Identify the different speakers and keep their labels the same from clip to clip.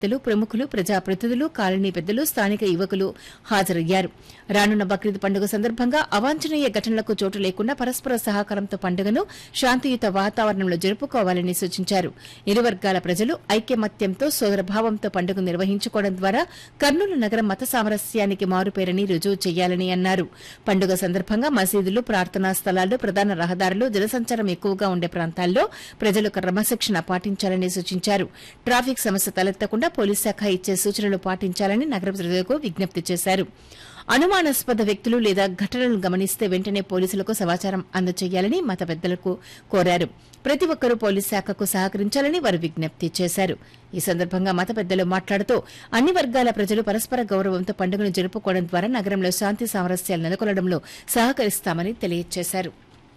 Speaker 1: పెద్దలు ప్రముఖులు ప్రజాప్రతినిధులు కాలనీ పెద్దలు స్థానిక యువకులు హాజరయ్యారు రానున్న బక్రీద్ పండుగ సందర్భంగా అవాంఛనీయ ఘటనలకు చోటు లేకుండా పరస్పర సహకారంతో పండుగను శాంతియుత వాతావరణంలో జరుపుకోవాలని సూచించారు ఇరు వర్గాల ప్రజలు ఐక్యమత్యంతో సోదరభావంతో పండుగ నిర్వహించుకోవడం ద్వారా కర్నూలు నగరం మత సామరస్యానికి మారుపేరని రుజువు చేయాలని అన్నారు పండుగ సందర్భంగా మసీదులు ప్రార్థనా స్థలాలు ప్రధాన రహదారులు జనసంచారం ఎక్కువగా ఉండే ప్రాంతాల్లో ప్రజలు క్రమశిక్షణ పాటించాలని సూచించారు ట్రాఫిక్ సమస్య తలెత్తకుండా పోలీస్ శాఖ ఇచ్చే సూచనలు పాటించాలని నగర ప్రజలకు విజ్ఞప్తి చేశారు అనుమానాస్పద వ్యక్తులు లేదా ఘటనలను గమనిస్తే వెంటనే పోలీసులకు సమాచారం అందజేయాలని మత పెద్దలకు కోరారు ప్రతి ఒక్కరూ పోలీస్ శాఖకు సహకరించాలని వారు విజ్ఞప్తి చేశారు ఈ సందర్భంగా మత పెద్దలు మాట్లాడుతూ అన్ని వర్గాల ప్రజలు పరస్పర గౌరవంతో పండుగను జరుపుకోవడం ద్వారా నగరంలో శాంతి సామరస్యాలు నెలకొల్పడంలో సహకరిస్తామని తెలియజేశారు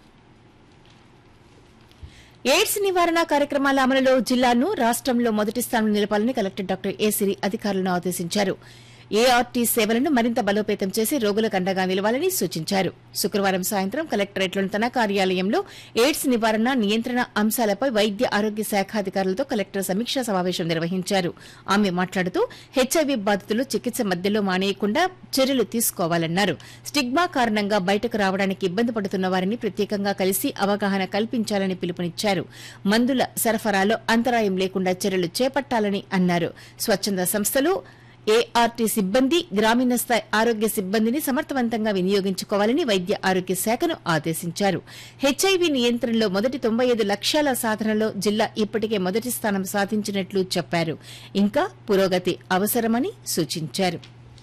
Speaker 1: ఎయిడ్స్ నివారణ కార్యక్రమాల అమలులో జిల్లాను రాష్టంలో మొదటి స్థానంలో నిలపాలని కలెక్టర్ డాక్టర్ ఏ సిరి అధికారులను ఆదేశించారు ఏఆర్టీ సేవలను మరింత బలోపేతం చేసి రోగులకు అండగా నిలవాలని సూచించారు శుక్రవారం సాయంత్రం కలెక్టరేట్లోని తన కార్యాలయంలో ఎయిడ్స్ నివారణ నియంత్రణ అంశాలపై వైద్య ఆరోగ్య శాఖ అధికారులతో కలెక్టర్ సమీక్షా సమావేశం నిర్వహించారు ఆమె మాట్లాడుతూ హెచ్ఐవీ బాధితులు చికిత్స మధ్యలో మానేయకుండా చర్యలు తీసుకోవాలన్నారు స్టిగ్మా కారణంగా బయటకు రావడానికి ఇబ్బంది పడుతున్న వారిని ప్రత్యేకంగా కలిసి అవగాహన కల్పించాలని పిలుపునిచ్చారు మందుల సరఫరాలో అంతరాయం లేకుండా చర్యలు చేపట్టాలని అన్నారు స్వచ్ఛంద సంస్థలు ఏఆర్టీ సిబ్బంది గ్రామీణ స్థాయి ఆరోగ్య సిబ్బందిని సమర్థవంతంగా వినియోగించుకోవాలని వైద్య ఆరోగ్య శాఖను ఆదేశించారు హెచ్ఐవీ నియంత్రణలో మొదటి తొంభై ఐదు లక్ష్యాల సాధనలో జిల్లా ఇప్పటికే మొదటి స్థానం సాధించినట్లు చెప్పారు ఇంకా పురోగతి అవసరమని సూచించారు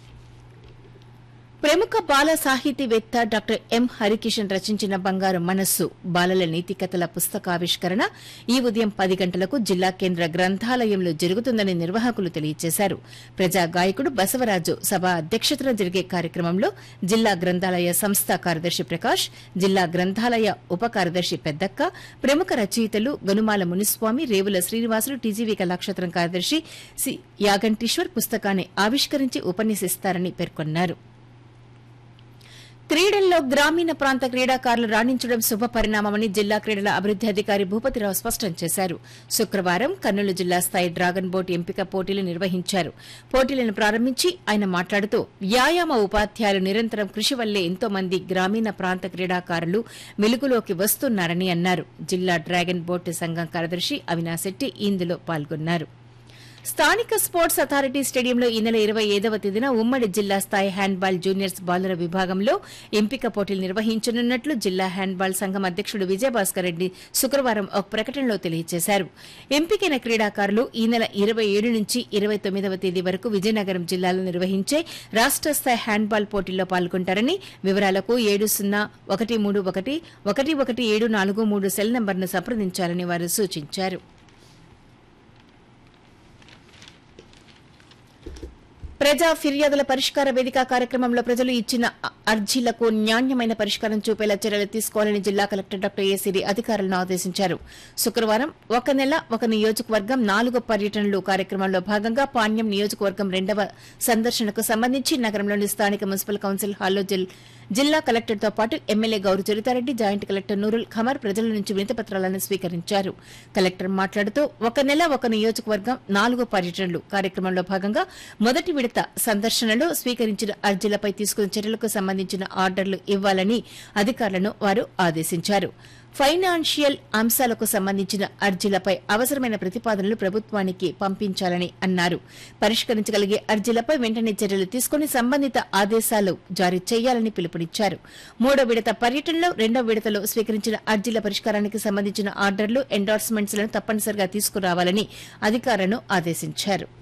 Speaker 1: ప్రముఖ బాల సాహితీవేత్త డాక్టర్ ఎం హరికిషన్ రచించిన బంగారు మనస్సు బాలల నీతి కథల పుస్తకావిష్కరణ ఈ ఉదయం పది గంటలకు జిల్లా కేంద్ర గ్రంథాలయంలో జరుగుతుందని నిర్వాహకులు తెలియజేశారు ప్రజా గాయకుడు బసవరాజు సభ అధ్యక్షతన జరిగే కార్యక్రమంలో జిల్లా గ్రంథాలయ సంస్థ కార్యదర్శి ప్రకాష్ జిల్లా గ్రంథాలయ ఉప కార్యదర్శి పెద్దక్క ప్రముఖ రచయితలు గనుమాల మునిస్వామి రేవుల శ్రీనివాసులు టీజీవీ కళాక్షేత్రం కార్యదర్శి సి యాగంటీశ్వర్ పుస్తకాన్ని ఆవిష్కరించి ఉపన్యసిస్తారని పేర్కొన్నారు క్రీడల్లో గ్రామీణ ప్రాంత క్రీడాకారులు రాణించడం శుభ పరిణామమని జిల్లా క్రీడల అభివృద్ది అధికారి భూపతిరావు స్పష్టం చేశారు శుక్రవారం కర్నూలు జిల్లా స్థాయి డ్రాగన్ బోట్ ఎంపిక పోటీలు నిర్వహించారు పోటీలను ప్రారంభించి ఆయన మాట్లాడుతూ వ్యాయామ ఉపాధ్యాయులు నిరంతరం కృషి వల్లే ఎంతో మంది గ్రామీణ ప్రాంత క్రీడాకారులు వెలుగులోకి వస్తున్నారని అన్నారు జిల్లా డ్రాగన్ బోట్ సంఘం కార్యదర్శి అవినాశ్ శెట్టి ఇందులో పాల్గొన్నారు స్థానిక స్పోర్ట్స్ అథారిటీ స్టేడియంలో ఈ నెల ఇరవై ఐదవ తేదీన ఉమ్మడి జిల్లా స్థాయి హ్యాండ్బాల్ జూనియర్స్ బాలుర విభాగంలో ఎంపిక పోటీలు నిర్వహించనున్నట్లు జిల్లా హ్యాండ్బాల్ సంఘం అధ్యకుడు విజయభాస్కర్ రెడ్డి శుక్రవారం ఒక ప్రకటనలో తెలియజేశారు ఎంపికైన క్రీడాకారులు ఈ నెల ఇరవై ఏడు నుంచి ఇరవై తొమ్మిదవ తేదీ వరకు విజయనగరం జిల్లాలో నిర్వహించే రాష్ట స్థాయి హ్యాండ్బాల్ పోటీల్లో పాల్గొంటారని వివరాలకు ఏడు సున్నా ఒకటి మూడు ఒకటి ఒకటి ఒకటి ఏడు నాలుగు మూడు సెల్ నంబర్ను సంప్రదించాలని వారు సూచించారు ప్రజా ఫిర్యాదుల పరిష్కార వేదిక కార్యక్రమంలో ప్రజలు ఇచ్చిన అ- అర్జీలకు నాణ్యమైన పరిష్కారం చూపేలా చర్యలు తీసుకోవాలని జిల్లా కలెక్టర్ డాక్టర్ ఏసీరి అధికారులను ఆదేశించారు శుక్రవారం ఒక నెల ఒక నియోజకవర్గం నాలుగో పర్యటనలు కార్యక్రమంలో భాగంగా పాణ్యం నియోజకవర్గం రెండవ సందర్శనకు సంబంధించి నగరంలోని స్థానిక మున్సిపల్ కౌన్సిల్ హాల్లో జిల్- జిల్లా కలెక్టర్తో పాటు MLA Gouru Charitha Reddy joint collector Noorul Qamar ప్రజల నుంచి వినతి పత్రాలను స్వీకరించారు కలెక్టర్ మాట్లాడుతూ ఒక నెల ఒక నియోజకవర్గం నాలుగు పర్యటనలు కార్యక్రమంలో భాగంగా మొదటి విడత సందర్శనలో స్వీకరించిన అర్జీలపై తీసుకున్న చర్యలకు సంబంధించిన ఆర్డర్లు ఇవ్వాలని అధికారులను వారు ఆదేశించారు ఫైనాన్షియల్ అంశాలకు సంబంధించిన అర్జీలపై అవసరమైన ప్రతిపాదనలు ప్రభుత్వానికి పంపించాలని అన్నారు పరిష్కరించగలిగే అర్జీలపై వెంటనే చర్యలు తీసుకుని సంబంధిత ఆదేశాలు జారీ చేయాలని పిలుపునిచ్చారు మూడో విడత పర్యటనలో రెండో విడతలో స్వీకరించిన అర్జీల పరిష్కారానికి సంబంధించిన ఆర్డర్లు ఎండార్స్మెంట్స్ లను తప్పనిసరిగా తీసుకురావాలని అధికారులను ఆదేశించారు